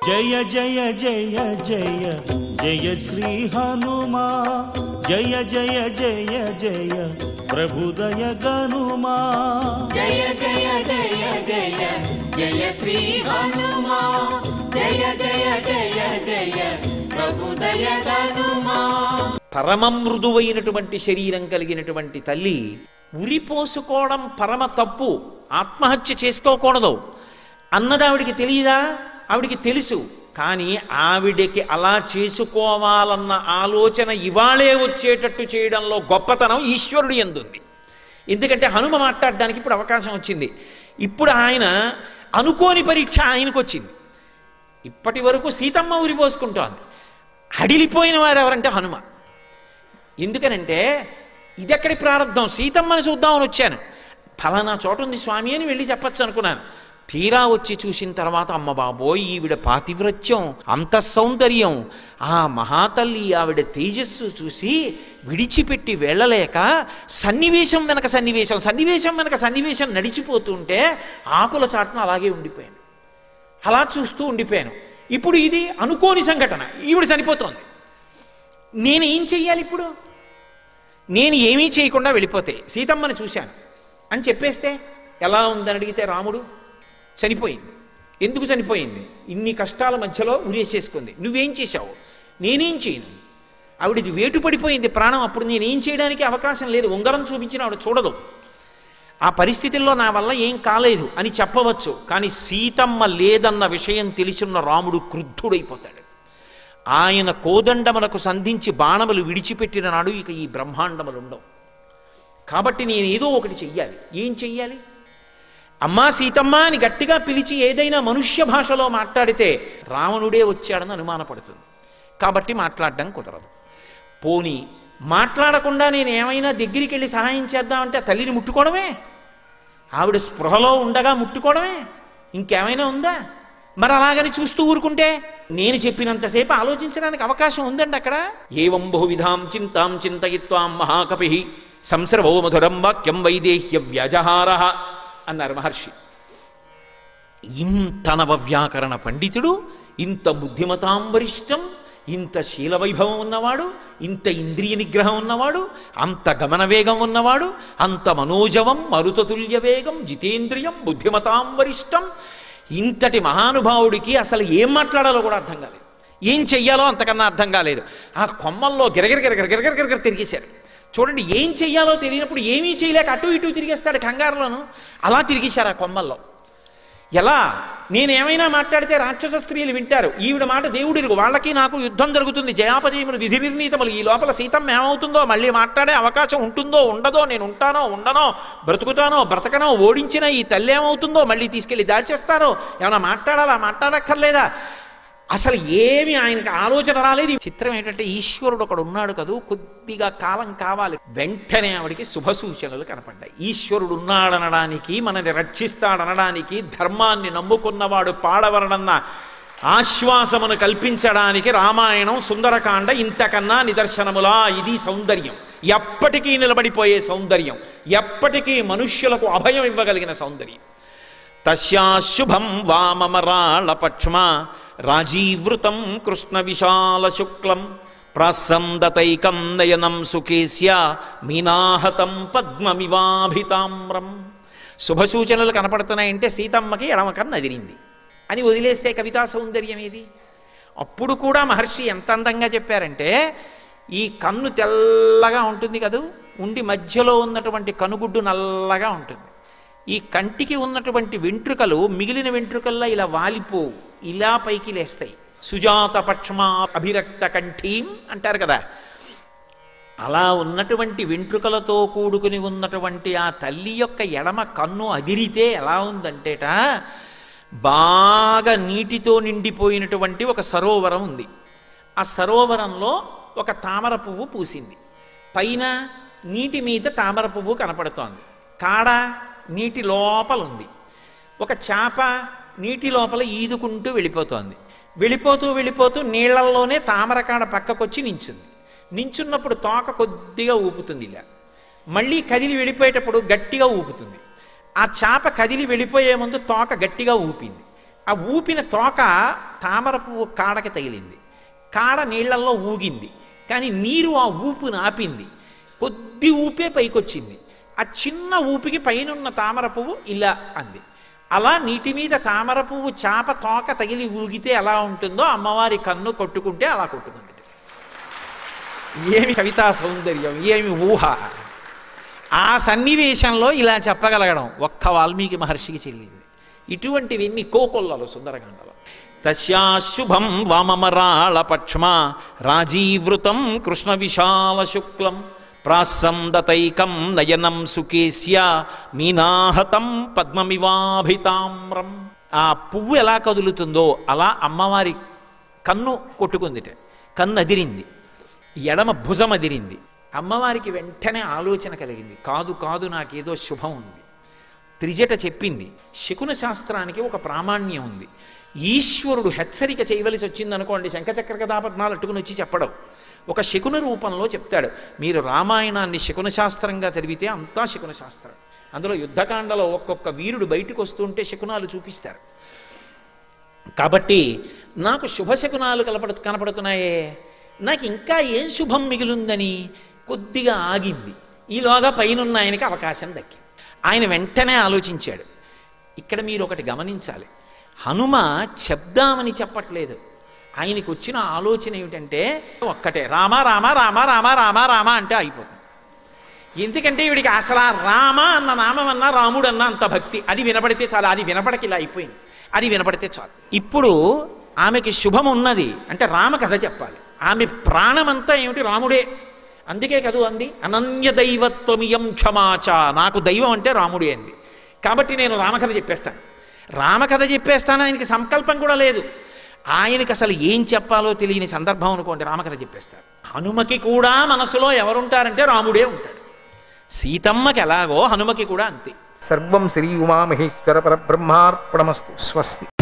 జయ జయ జయ జయ జయ శ్రీ హనుమా జయ జయ జయ జయ ప్రభుదయ గనుమా జయ జయ జయ జయ జయ శ్రీ హనుమా జయ జయ జయ జయ ప్రభుదయ హనుమా పరమ మృదువైనటువంటి శరీరం కలిగినటువంటి తల్లి ఉరిపోసుకోవడం పరమ తప్పు ఆత్మహత్య చేసుకోకూడదు అన్నది ఆవిడికి తెలియదా ఆవిడికి తెలుసు కానీ ఆవిడకి అలా చేసుకోవాలన్న ఆలోచన ఇవాళే వచ్చేటట్టు చేయడంలో గొప్పతనం ఈశ్వరుడు ఎందుంది ఎందుకంటే హనుమ మాట్లాడడానికి ఇప్పుడు అవకాశం వచ్చింది ఇప్పుడు ఆయన అనుకోని పరీక్ష ఆయనకు వచ్చింది ఇప్పటి వరకు సీతమ్మ ఉరిపోసుకుంటోంది అడిలిపోయిన వారు ఎవరంటే హనుమ ఎందుకనంటే ఇదెక్కడి ప్రారంభం సీతమ్మని చూద్దామని వచ్చాను ఫలానా చోట ఉంది స్వామి అని వెళ్ళి చెప్పచ్చు అనుకున్నాను తీరా వచ్చి చూసిన తర్వాత అమ్మ బాబోయ్ ఈవిడ పాతివ్రత్యం అంత సౌందర్యం ఆ మహాతల్లి ఆవిడ తేజస్సు చూసి విడిచిపెట్టి వెళ్ళలేక సన్నివేశం వెనక సన్నివేశం సన్నివేశం వెనక సన్నివేశం నడిచిపోతుంటే ఆకుల చాటున అలాగే ఉండిపోయాను అలా చూస్తూ ఉండిపోయాను ఇప్పుడు ఇది అనుకోని సంఘటన ఈవిడ చనిపోతోంది నేను ఏం చెయ్యాలి ఇప్పుడు నేను ఏమీ చేయకుండా వెళ్ళిపోతే సీతమ్మని చూశాను అని చెప్పేస్తే ఎలా ఉందని అడిగితే రాముడు చనిపోయింది ఎందుకు చనిపోయింది ఇన్ని కష్టాల మధ్యలో ఉరేసేసుకుంది నువ్వేం చేశావు నేనేం చేయను ఆవిడది వేటు పడిపోయింది ప్రాణం అప్పుడు నేనేం చేయడానికి అవకాశం లేదు ఉంగరం చూపించిన ఆవిడ చూడదు ఆ పరిస్థితుల్లో నా వల్ల ఏం కాలేదు అని చెప్పవచ్చు కానీ సీతమ్మ లేదన్న విషయం తెలిసిన రాముడు క్రుద్ధుడైపోతాడు ఆయన కోదండములకు సంధించి బాణములు విడిచిపెట్టిన నాడు ఇక ఈ బ్రహ్మాండములు ఉండవు కాబట్టి నేను ఏదో ఒకటి చెయ్యాలి ఏం చెయ్యాలి అమ్మా సీతమ్మ అని గట్టిగా పిలిచి ఏదైనా మనుష్య భాషలో మాట్లాడితే రావణుడే వచ్చాడని అనుమానపడుతుంది కాబట్టి మాట్లాడడం కుదరదు పోని మాట్లాడకుండా నేను ఏమైనా దగ్గరికి వెళ్ళి సహాయం చేద్దామంటే ఆ తల్లిని ముట్టుకోవడమే ఆవిడ స్పృహలో ఉండగా ముట్టుకోవడమే ఇంకేమైనా ఉందా మరి అలాగని చూస్తూ ఊరుకుంటే నేను చెప్పినంతసేపు ఆలోచించడానికి అవకాశం ఉందండి అక్కడ ఏవం బహువిధాం చింతాం చింతయిత్వాం మహాకపి సంసర్వో మధురం వాక్యం వైదేహ్య వ్యాజహార అన్నారు మహర్షి ఇంత నవవ్యాకరణ పండితుడు ఇంత బుద్ధిమతాం వరిష్టం ఇంత శీలవైభవం ఉన్నవాడు ఇంత ఇంద్రియ నిగ్రహం ఉన్నవాడు అంత గమన వేగం ఉన్నవాడు అంత మనోజవం మరుతతుల్య వేగం జితేంద్రియం బుద్ధిమతాం వరిష్టం ఇంతటి మహానుభావుడికి అసలు ఏం మాట్లాడాలో కూడా అర్థం కాలేదు ఏం చెయ్యాలో అంతకన్నా అర్థం కాలేదు ఆ కొమ్మల్లో గిరగిర గిరగిర గిరగిర గిరగిర తిరిగేశారు చూడండి ఏం చెయ్యాలో తెలియనప్పుడు ఏమీ చేయలేక అటు ఇటు తిరిగేస్తాడు కంగారులోను అలా తిరిగేశారు ఆ కొమ్మల్లో ఎలా నేనేమైనా మాట్లాడితే రాక్షస స్త్రీలు వింటారు ఈవిడ మాట దేవుడిరుగు వాళ్ళకి నాకు యుద్ధం జరుగుతుంది జయాపజయములు విధి నిర్ణీతములు ఈ లోపల సీతమ్మ ఏమవుతుందో మళ్ళీ మాట్లాడే అవకాశం ఉంటుందో ఉండదో నేను ఉంటానో ఉండనో బ్రతుకుతానో బ్రతకనో ఓడించిన ఈ తల్లి ఏమవుతుందో మళ్ళీ తీసుకెళ్ళి దాచేస్తానో ఏమైనా మాట్లాడాలా మాట్లాడక్కర్లేదా అసలు ఏమి ఆయనకి ఆలోచన రాలేదు చిత్రం ఏంటంటే ఈశ్వరుడు ఒకడు ఉన్నాడు కదూ కొద్దిగా కాలం కావాలి వెంటనే ఆవిడికి శుభ సూచనలు కనపడ్డాయి ఈశ్వరుడు ఉన్నాడనడానికి మనని రక్షిస్తాడనడానికి ధర్మాన్ని నమ్ముకున్నవాడు పాడవరడన్న ఆశ్వాసమును కల్పించడానికి రామాయణం సుందరకాండ ఇంతకన్నా నిదర్శనములా ఇది సౌందర్యం ఎప్పటికీ నిలబడిపోయే సౌందర్యం ఎప్పటికీ మనుష్యులకు అభయం ఇవ్వగలిగిన సౌందర్యం తస్యాశుభం వామమరాళపక్ష్మ రాజీవృతం కృష్ణ విశాల శుక్లం ప్రాసందతైకం నయనం సుఖేస్య మీనాహతం పద్మమివాభితామ్రం శుభసూచనలు కనపడుతున్నాయంటే సీతమ్మకి ఎడమకం నదిరింది అని వదిలేస్తే కవితా సౌందర్యం ఏది అప్పుడు కూడా మహర్షి ఎంత అందంగా చెప్పారంటే ఈ కన్ను తెల్లగా ఉంటుంది కదూ ఉండి మధ్యలో ఉన్నటువంటి కనుగుడ్డు నల్లగా ఉంటుంది ఈ కంటికి ఉన్నటువంటి వెంట్రుకలు మిగిలిన వెంట్రుకల్లా ఇలా వాలిపోవు ఇలా పైకి లేస్తాయి సుజాత పక్ష్మా అభిరక్త కంఠీం అంటారు కదా అలా ఉన్నటువంటి వెంట్రుకలతో కూడుకుని ఉన్నటువంటి ఆ తల్లి యొక్క ఎడమ కన్ను అదిరితే ఎలా ఉందంటేట బాగా నీటితో నిండిపోయినటువంటి ఒక సరోవరం ఉంది ఆ సరోవరంలో ఒక తామర పువ్వు పూసింది పైన నీటి మీద తామర పువ్వు కనపడుతోంది కాడ నీటి లోపల ఉంది ఒక చేప నీటి లోపల ఈదుకుంటూ వెళ్ళిపోతోంది వెళ్ళిపోతూ వెళ్ళిపోతూ నీళ్లల్లోనే తామరకాడ పక్కకొచ్చి నించుంది నించున్నప్పుడు తోక కొద్దిగా ఊపుతుంది ఇలా మళ్ళీ కదిలి వెళ్ళిపోయేటప్పుడు గట్టిగా ఊపుతుంది ఆ చేప కదిలి వెళ్ళిపోయే ముందు తోక గట్టిగా ఊపింది ఆ ఊపిన తోక తామర పువ్వు కాడకి తగిలింది కాడ నీళ్లల్లో ఊగింది కానీ నీరు ఆ ఊపును ఆపింది కొద్ది ఊపే పైకొచ్చింది ఆ చిన్న ఊపికి పైనున్న తామర పువ్వు ఇలా అంది అలా నీటి మీద తామర పువ్వు చాప తోక తగిలి ఊగితే ఎలా ఉంటుందో అమ్మవారి కన్ను కొట్టుకుంటే అలా కొట్టుకుంది ఏమి కవితా సౌందర్యం ఏమి ఊహ ఆ సన్నివేశంలో ఇలా చెప్పగలగడం ఒక్క వాల్మీకి మహర్షికి చెల్లింది ఇటువంటివన్నీ కోకొల్లలు సుందరకాండలో తస్యాశుభం వామమరాళ పక్ష్మ రాజీవృతం కృష్ణ విశాల శుక్లం ప్రాసందతైకం నయనం సుకేశ్య మీనాహతం పద్మమివాభితామ్రం ఆ పువ్వు ఎలా కదులుతుందో అలా అమ్మవారి కన్ను కొట్టుకుందిట కన్ను అదిరింది ఎడమ భుజం అదిరింది అమ్మవారికి వెంటనే ఆలోచన కలిగింది కాదు కాదు నాకేదో శుభం ఉంది త్రిజట చెప్పింది శకున శాస్త్రానికి ఒక ప్రామాణ్యం ఉంది ఈశ్వరుడు హెచ్చరిక చేయవలసి వచ్చిందనుకోండి శంఖచక్ర కథాపద్నాలు అట్టుకుని వచ్చి చెప్పడం ఒక శకున రూపంలో చెప్తాడు మీరు రామాయణాన్ని శకున శాస్త్రంగా చదివితే అంతా శకున శాస్త్రం అందులో యుద్ధకాండలో ఒక్కొక్క వీరుడు బయటకు వస్తుంటే శకునాలు చూపిస్తారు కాబట్టి నాకు శుభశకునాలు కలపడు కనపడుతున్నాయే నాకు ఇంకా ఏం శుభం మిగిలిందని కొద్దిగా ఆగింది ఈలోగా పైనున్న ఆయనకి అవకాశం దక్కి ఆయన వెంటనే ఆలోచించాడు ఇక్కడ మీరు ఒకటి గమనించాలి హనుమ చెప్దామని చెప్పట్లేదు ఆయనకు వచ్చిన ఆలోచన ఏమిటంటే ఒక్కటే రామ రామ రామ రామ రామ రామ అంటే అయిపోతుంది ఎందుకంటే వీడికి అసలు ఆ రామ అన్న నామం అన్న రాముడు అన్న అంత భక్తి అది వినపడితే చాలు అది వినపడకి ఇలా అయిపోయింది అది వినపడితే చాలు ఇప్పుడు ఆమెకి శుభం ఉన్నది అంటే రామ కథ చెప్పాలి ఆమె ప్రాణమంతా ఏమిటి రాముడే అందుకే కదూ అంది అనన్య దైవత్వమియం క్షమాచ నాకు దైవం అంటే రాముడే అంది కాబట్టి నేను రామకథ చెప్పేస్తాను రామకథ చెప్పేస్తాను ఆయనకి సంకల్పం కూడా లేదు ఆయనకి అసలు ఏం చెప్పాలో తెలియని సందర్భం అనుకోండి రామకథ చెప్పేస్తారు హనుమకి కూడా మనసులో ఎవరుంటారంటే రాముడే ఉంటాడు సీతమ్మకి ఎలాగో హనుమకి కూడా అంతే సర్వం శ్రీ ఉమామహేశ్వర పరబ్రహ్మార్పణమస్తు స్వస్తి